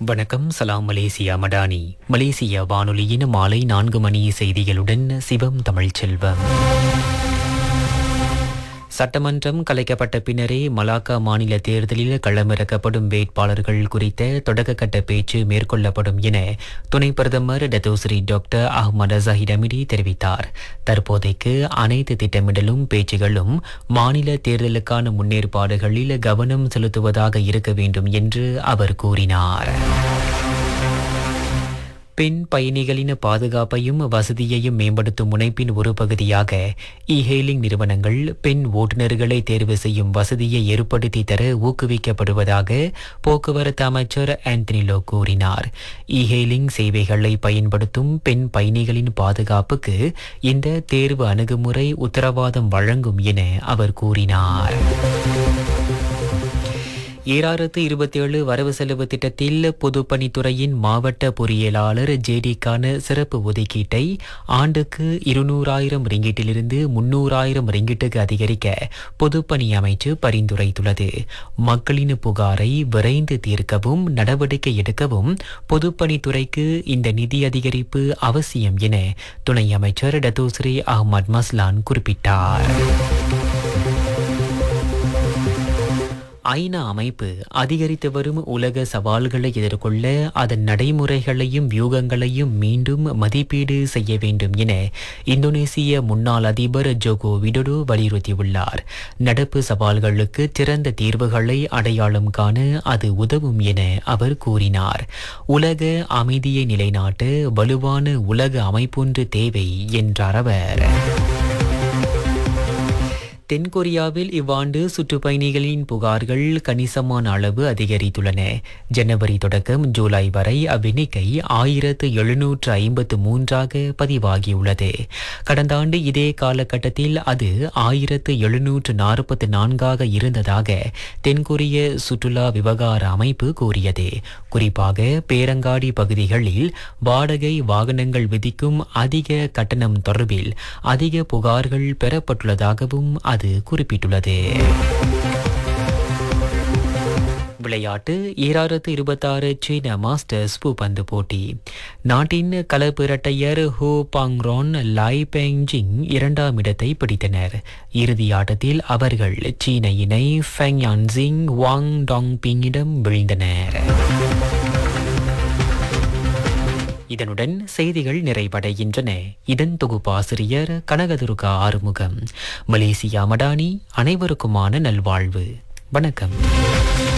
வணக்கம் சலாம் மலேசியா மடானி மலேசிய வானொலியின் மாலை நான்கு மணி செய்திகளுடன் சிவம் தமிழ்ச்செல்வம் சட்டமன்றம் கலைக்கப்பட்ட பின்னரே மலாக்கா மாநில தேர்தலில் களமிறக்கப்படும் வேட்பாளர்கள் குறித்த தொடக்கக்கட்ட பேச்சு மேற்கொள்ளப்படும் என துணை பிரதமர் Datuk Seri doctor Ahmad Zahid Hamidi தெரிவித்தார் தற்போதைக்கு அனைத்து திட்டமிடலும் பேச்சுகளும் மாநில தேர்தலுக்கான முன்னேற்பாடுகளில் கவனம் செலுத்துவதாக இருக்க வேண்டும் என்று அவர் கூறினார் பெண் பயணிகளின் பாதுகாப்பையும் வசதியையும் மேம்படுத்தும் முனைப்பின் ஒரு பகுதியாக இ ஹெயிலிங் நிறுவனங்கள் பெண் ஓட்டுநர்களை தேர்வு செய்யும் வசதியை ஏற்படுத்தி தர ஊக்குவிக்கப்படுவதாக போக்குவரத்து அமைச்சர் ஆந்தனிலோ கூறினார் இ ஹெயிலிங் சேவைகளை பயன்படுத்தும் பெண் பயணிகளின் பாதுகாப்புக்கு இந்த தேர்வு அணுகுமுறை உத்தரவாதம் வழங்கும் என அவர் கூறினார் ஈராயிரத்து இருபத்தி ஏழு வரவு செலவு திட்டத்தில் பொதுப்பணித்துறையின் மாவட்ட பொறியியலாளர் ஜேடிக்கான சிறப்பு ஒதுக்கீட்டை ஆண்டுக்கு இருநூறாயிரம் ரிங்கிட்டிலிருந்து முன்னூறாயிரம் ரிங்கிட்டுக்கு அதிகரிக்க பொதுப்பணி அமைச்சு பரிந்துரைத்துள்ளது மக்களின் புகாரை விரைந்து தீர்க்கவும் நடவடிக்கை எடுக்கவும் பொதுப்பணித்துறைக்கு இந்த நிதி அதிகரிப்பு அவசியம் என துணை அமைச்சர் டத்தோஸ்ரீ அஹ்மத் மஸ்லான் குறிப்பிட்டார் ஐநா அமைப்பு அதிகரித்து வரும் உலக சவால்களை எதிர்கொள்ள அதன் நடைமுறைகளையும் வியூகங்களையும் மீண்டும் மதிப்பீடு செய்ய வேண்டும் என இந்தோனேசிய முன்னாள் அதிபர் ஜோகோ விடோடோ வலியுறுத்தியுள்ளார் நடப்பு சவால்களுக்கு சிறந்த தீர்வுகளை அடையாளம் காண அது உதவும் என அவர் கூறினார் உலக அமைதியை நிலைநாட்ட வலுவான உலக அமைப்பொன்று தேவை என்றார் அவர் தென்கொரியாவில் இவ்வாண்டு சுற்றுப்பயணிகளின் புகார்கள் கணிசமான அளவு அதிகரித்துள்ளன ஜனவரி தொடக்கம் ஜூலை வரை அவ்வெண்ணிக்கை ஆயிரத்து எழுநூற்று ஐம்பத்து மூன்றாக பதிவாகியுள்ளது கடந்த ஆண்டு இதே காலகட்டத்தில் அது ஆயிரத்து எழுநூற்று நாற்பத்து நான்காக இருந்ததாக தென்கொரிய சுற்றுலா விவகார அமைப்பு கூறியது குறிப்பாக பேரங்காடி பகுதிகளில் வாடகை வாகனங்கள் விதிக்கும் அதிக கட்டணம் தொடர்பில் அதிக புகார்கள் பெறப்பட்டுள்ளதாகவும் அது குறிப்பிட்டுள்ளது விளையாட்டு ஈராயிரத்து இருபத்தாறு சீன மாஸ்டர்ஸ் பூப்பந்து போட்டி நாட்டின் கலப்பிரட்டையர் ஹோ பாங்ரான் லாய் பெங்ஜிங் இரண்டாம் இடத்தை பிடித்தனர் இறுதி ஆட்டத்தில் அவர்கள் சீன இணை ஃபெங் யான்சிங் வாங் டாங் பிங்கிடம் வீழ்ந்தனர் இதனுடன் செய்திகள் நிறைவடைகின்றன இதன் தொகுப்பாசிரியர் கனகதுர்கா ஆறுமுகம் மலேசியா மடானி அனைவருக்குமான நல்வாழ்வு வணக்கம்